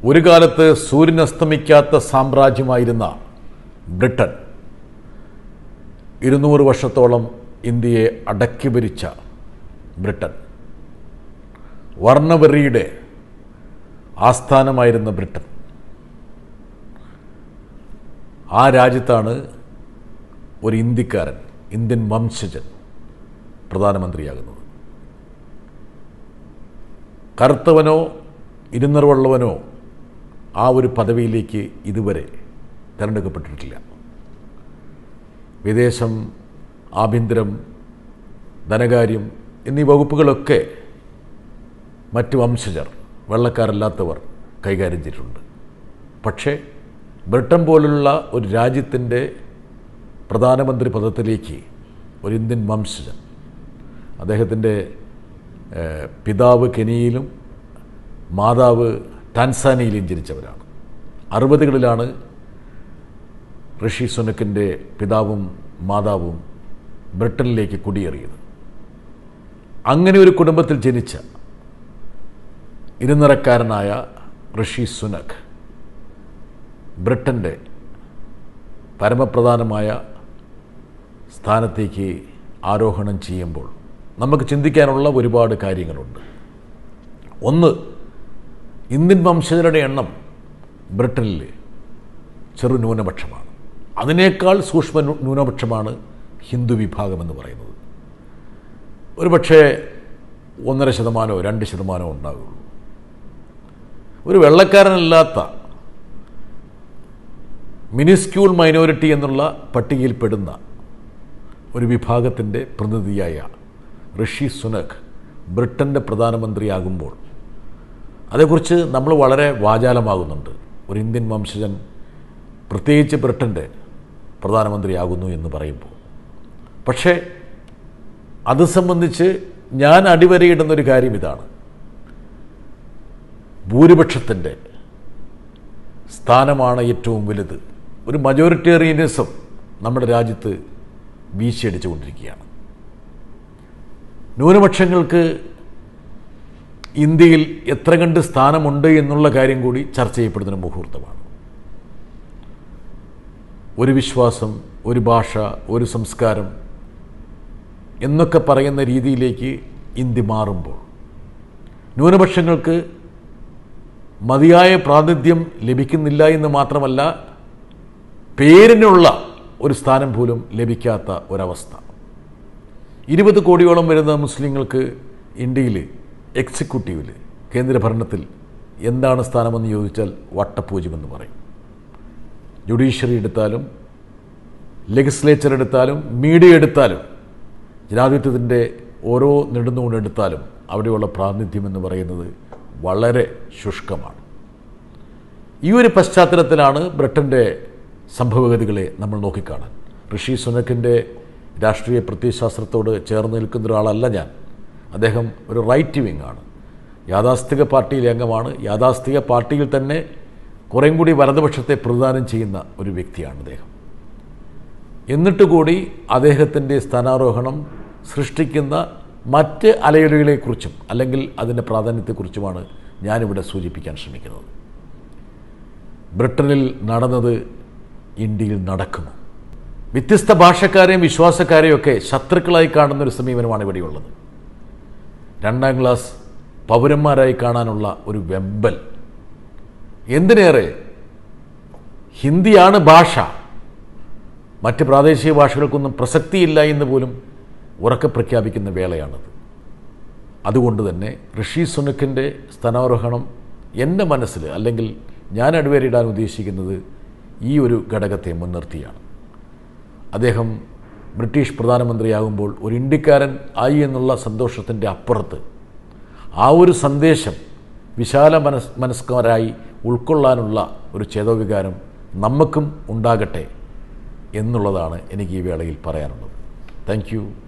ഒരു കാലത്ത് സൂര്യൻ അസ്തമിക്കാത്ത സാമ്രാജ്യമായിരുന്ന ബ്രിട്ടൻ ഇരുന്നൂറ് വർഷത്തോളം ഇന്ത്യയെ അടക്കി ഭരിച്ച ബ്രിട്ടൻ വർണ്ണവെറിയുടെ ആസ്ഥാനമായിരുന്ന ബ്രിട്ടൻ ആ രാജ്യത്താണ് ഒരു ഇന്ത്യക്കാരൻ ഇന്ത്യൻ വംശജൻ പ്രധാനമന്ത്രിയാകുന്നത് കറുത്തവനോ ഇരുന്നറുവള്ളവനോ ആ ഒരു പദവിയിലേക്ക് ഇതുവരെ തിരഞ്ഞെടുക്കപ്പെട്ടിട്ടില്ല വിദേശം ആഭ്യന്തരം ധനകാര്യം എന്നീ വകുപ്പുകളൊക്കെ മറ്റ് വംശജർ വെള്ളക്കാരല്ലാത്തവർ കൈകാര്യം ചെയ്തിട്ടുണ്ട് പക്ഷേ ബ്രിട്ടൻ പോലുള്ള ഒരു രാജ്യത്തിൻ്റെ പ്രധാനമന്ത്രി പദത്തിലേക്ക് ഒരു ഇന്ത്യൻ വംശജൻ അദ്ദേഹത്തിൻ്റെ ഏഹ്, പിതാവ് കെനിയയിലും മാതാവ് ടാൻസാനിയയിലും ജനിച്ചവരാണ് അറുപതുകളിലാണ് ഋഷി സുനക്കിൻ്റെ പിതാവും മാതാവും ബ്രിട്ടനിലേക്ക് കുടിയേറിയത് അങ്ങനെ ഒരു കുടുംബത്തിൽ ജനിച്ച ഇരുനിറക്കാരനായ ഋഷി സുനക് ബ്രിട്ടൻ്റെ പരമപ്രധാനമായ സ്ഥാനത്തേക്ക് ആരോഹണം ചെയ്യുമ്പോൾ നമുക്ക് ചിന്തിക്കാനുള്ള ഒരുപാട് കാര്യങ്ങളുണ്ട് ഒന്ന് ഇന്ത്യൻ വംശജരുടെ എണ്ണം ബ്രിട്ടനിൽ ചെറു ന്യൂനപക്ഷമാണ് അതിനേക്കാൾ സൂക്ഷ്മ ന്യൂ- ന്യൂനപക്ഷമാണ് ഹിന്ദു വിഭാഗം എന്ന് പറയുന്നത് ഒരുപക്ഷെ ഒന്നര ശതമാനമോ രണ്ട് ശതമാനമോ ഉണ്ടാകുള്ളൂ ഒരു വെള്ളക്കാരനല്ലാത്ത മിനിസ്ക്യൂൾ മൈനോറിറ്റി എന്നുള്ള പട്ടികയിൽപ്പെടുന്ന ഒരു വിഭാഗത്തിൻ്റെ പ്രതിനിധിയായ ഋഷി സുനക് ബ്രിട്ടൻ്റെ പ്രധാനമന്ത്രിയാകുമ്പോൾ അതേക്കുറിച്ച് നമ്മൾ വളരെ വാചാലമാകുന്നുണ്ട് ഒരു ഇന്ത്യൻ വംശജൻ പ്രത്യേകിച്ച് ബ്രിട്ടൻ്റെ പ്രധാനമന്ത്രിയാകുന്നു എന്ന് പറയുമ്പോൾ പക്ഷേ അത് സംബന്ധിച്ച് ഞാൻ അടിവരയിടുന്നൊരു കാര്യം ഇതാണ് ഭൂരിപക്ഷത്തിൻ്റെ സ്ഥാനമാണ് ഏറ്റവും വലുത് ഒരു മജോറിറ്റേറിയനിസം നമ്മുടെ രാജ്യത്ത് വീശിയടിച്ചുകൊണ്ടിരിക്കുകയാണ് ന്യൂനപക്ഷങ്ങൾക്ക് ഇന്ത്യയിൽ എത്ര കണ്ട് സ്ഥാനമുണ്ട് എന്നുള്ള കാര്യം കൂടി ചർച്ച ചെയ്യപ്പെടുന്ന മുഹൂർത്തമാണ് ഒരു വിശ്വാസം ഒരു ഭാഷ ഒരു സംസ്കാരം എന്നൊക്കെ പറയുന്ന രീതിയിലേക്ക് ഇന്ത്യ മാറുമ്പോൾ ന്യൂനപക്ഷങ്ങൾക്ക് മതിയായ പ്രാതിനിധ്യം ലഭിക്കുന്നില്ല എന്ന് മാത്രമല്ല പേരിനുള്ള ഒരു സ്ഥാനം പോലും ലഭിക്കാത്ത ഒരവസ്ഥ ഇരുപത് കോടിയോളം വരുന്ന മുസ്ലിങ്ങൾക്ക് ഇന്ത്യയിൽ എക്സിക്യൂട്ടീവിൽ കേന്ദ്രഭരണത്തിൽ എന്താണ് സ്ഥാനമെന്ന് ചോദിച്ചാൽ വട്ടപൂജ്യമെന്ന് പറയും ജുഡീഷ്യറി എടുത്താലും ലെജിസ്ലേച്ചർ എടുത്താലും മീഡിയ എടുത്താലും ജനാധിപത്യത്തിൻ്റെ ഓരോ നെടുന്നുകൊണ്ടെടുത്താലും അവിടെയുള്ള പ്രാതിനിധ്യം എന്ന് പറയുന്നത് വളരെ ശുഷ്കമാണ് ഈ ഒരു പശ്ചാത്തലത്തിലാണ് ബ്രിട്ടൻ്റെ സംഭവഗതികളെ നമ്മൾ നോക്കിക്കാണാൻ ഋഷി സുനക്കിൻ്റെ രാഷ്ട്രീയ പ്രത്യയശാസ്ത്രത്തോട് ചേർന്ന് നിൽക്കുന്ന ഒരാളല്ല ഞാൻ അദ്ദേഹം ഒരു റൈറ്റ് വിങ് ആണ് യാഥാസ്ഥിക പാർട്ടിയിലെ അംഗമാണ് യാഥാസ്ഥിക പാർട്ടിയിൽ തന്നെ കുറേം കൂടി വലതുപക്ഷത്തെ പ്രതിദാനം ചെയ്യുന്ന ഒരു വ്യക്തിയാണ് അദ്ദേഹം എന്നിട്ട് കൂടി അദ്ദേഹത്തിൻ്റെ സ്ഥാനാരോഹണം സൃഷ്ടിക്കുന്ന മറ്റ് അലയൊലികളെക്കുറിച്ചും അല്ലെങ്കിൽ അതിൻ്റെ പ്രാധാന്യത്തെക്കുറിച്ചുമാണ് ഞാനിവിടെ സൂചിപ്പിക്കാൻ ശ്രമിക്കുന്നത് ബ്രിട്ടനിൽ നടന്നത് ഇന്ത്യയിൽ നടക്കുന്നു വ്യത്യസ്ത ഭാഷക്കാരെയും വിശ്വാസക്കാരെയും ഒക്കെ ശത്രുക്കളായി കാണുന്ന ഒരു സമീപനമാണ് ഇവിടെയുള്ളത് രണ്ടാം ക്ലാസ് പൗരന്മാരായി കാണാനുള്ള ഒരു വെമ്പൽ എന്തിനേറെ ഹിന്ദിയാണ് ഭാഷ മറ്റ് പ്രാദേശിക ഭാഷകൾക്കൊന്നും പ്രസക്തിയില്ല എന്ന് പോലും ഉറക്കെ പ്രഖ്യാപിക്കുന്ന വേളയാണത് അതുകൊണ്ട് തന്നെ ഋഷി സുനക്കിൻ്റെ സ്ഥാനാരോഹണം എൻ്റെ മനസ്സിൽ അല്ലെങ്കിൽ ഞാൻ അടിവേരിടാൻ ഉദ്ദേശിക്കുന്നത് ഈ ഒരു ഘടകത്തെ മുൻനിർത്തിയാണ് അദ്ദേഹം ബ്രിട്ടീഷ് പ്രധാനമന്ത്രിയാകുമ്പോൾ ഒരു ഇന്ത്യക്കാരൻ ആയി എന്നുള്ള സന്തോഷത്തിൻ്റെ അപ്പുറത്ത് ആ ഒരു സന്ദേശം വിശാല മനസ് മനസ്കരായി ഉൾക്കൊള്ളാനുള്ള ഒരു ചേതോവികാരം നമുക്കും ഉണ്ടാകട്ടെ എന്നുള്ളതാണ് എനിക്ക് ഈ വേളയിൽ പറയാനുള്ളത് താങ്ക് യു